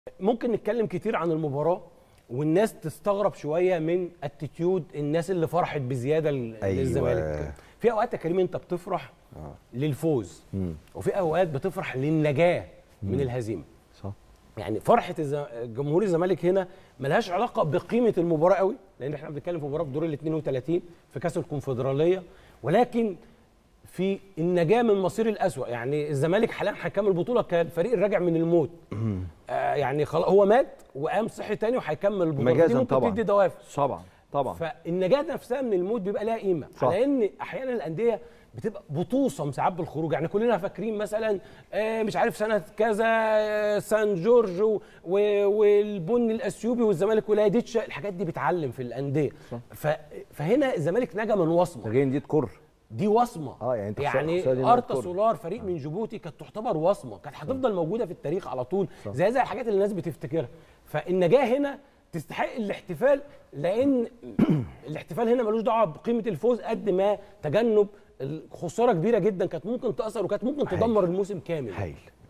ممكن نتكلم كتير عن المباراه والناس تستغرب شويه من اتيتيود الناس اللي فرحت بزياده لل- أيوة. للزمالك في اوقات يا كريم انت بتفرح للفوز وفي اوقات بتفرح للنجاه من الهزيمه صح يعني فرحه الز- جمهور الزمالك هنا ملهاش علاقه بقيمه المباراه قوي لان احنا بنتكلم في مباراه في دور ال 32 في كاس الكونفدراليه ولكن في النجاه من مصير الاسوأ يعني الزمالك حاليا هيكمل البطوله كالفريق الراجع من الموت آه يعني خلاص هو مات وقام صحي تاني وهيكمل البطوله دي مجازا ممكن طبعا تدي دوافع طبعا طبعا فالنجاه نفسها من الموت بيبقى لها قيمه صح. على ان احيانا الانديه بتبقى بتوصم ساعات بالخروج يعني كلنا فاكرين مثلا آه، مش عارف سنه كذا آه، سان جورج و- و- والبن الاثيوبي والزمالك ولايديتشا الحاجات دي بتعلم في الانديه ف- فهنا الزمالك نجا من وصمه جايين دي تكر دي وصمه اه يعني انت يعني خسارة دي إنها ارتا تكر. سولار فريق من جيبوتي كانت تعتبر وصمه كانت هتفضل موجوده في التاريخ على طول زي زي الحاجات اللي الناس بتفتكرها فالنجاه هنا تستحق الاحتفال لان الاحتفال هنا ملوش دعوه بقيمه الفوز قد ما تجنب خساره كبيره جدا كانت ممكن تاثر وكانت ممكن تدمر الموسم كامل هايل